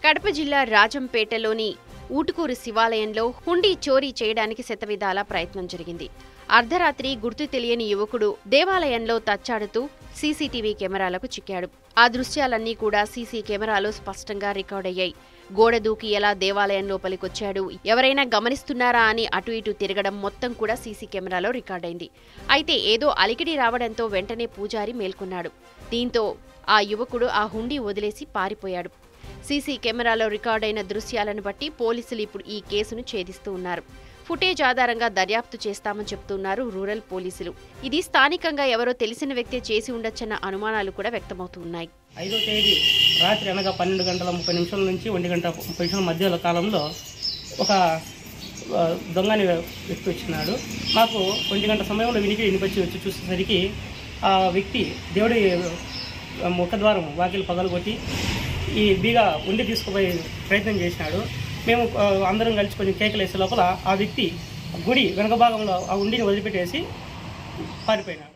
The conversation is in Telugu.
కడప జిల్లా రాజంపేటలోని ఊటుకూరు శివాలయంలో హుండీ చోరీ చేయడానికి శతవిధాల ప్రయత్నం జరిగింది అర్ధరాత్రి గుర్తు తెలియని యువకుడు దేవాలయంలో తచ్చాడుతూ సీసీటీవీ కెమెరాలకు చిక్కాడు ఆ దృశ్యాలన్నీ కూడా సీసీ కెమెరాలో స్పష్టంగా రికార్డయ్యాయి గోడ దూకి ఎలా దేవాలయం లోపలికొచ్చాడు ఎవరైనా గమనిస్తున్నారా అని అటు ఇటు తిరగడం మొత్తం కూడా సీసీ కెమెరాలో రికార్డైంది అయితే ఏదో అలికిడి రావడంతో వెంటనే పూజారి మేల్కొన్నాడు దీంతో ఆ యువకుడు ఆ హుండీ వదిలేసి పారిపోయాడు సీసీ కెమెరాలో రికార్డైన దృశ్యాలను బట్టి పోలీసులు ఇప్పుడు ఈ కేసును ఛేదిస్తూ ఉన్నారు ఫుటేజ్ ఆధారంగా దర్యాప్తు చేస్తామని చెప్తున్నారు రూరల్ పోలీసులు ఇది స్థానికంగా ఎవరో తెలిసిన వ్యక్తే చేసి ఉండొచ్చన్న అనుమానాలు కూడా వ్యక్తమవుతున్నాయి ఐదో తేదీ రాత్రి అనగా పన్నెండు గంటల ముప్పై నిమిషాల నుంచి ఒంటి గంట ముప్పై నిమిషాల మధ్యలో కాలంలో ఒక ఆ, దొంగని వ్యక్తి వచ్చినాడు మాకు ఒంటి గంట సమయంలో వినికి వినిపించి వచ్చి చూసేసరికి ఆ వ్యక్తి దేవుడి ఆ, ముఖద్వారం వాకిలు పగలగొట్టి ఈ బీగ ఉండి తీసుకుపోయే ప్రయత్నం చేసినాడు మేము ఆ, అందరం కలిసి కొంచెం కేకలు వేసే లోపల ఆ వ్యక్తి గుడి వెనక భాగంలో ఆ ఉండిని వదిలిపెట్టేసి పారిపోయినాడు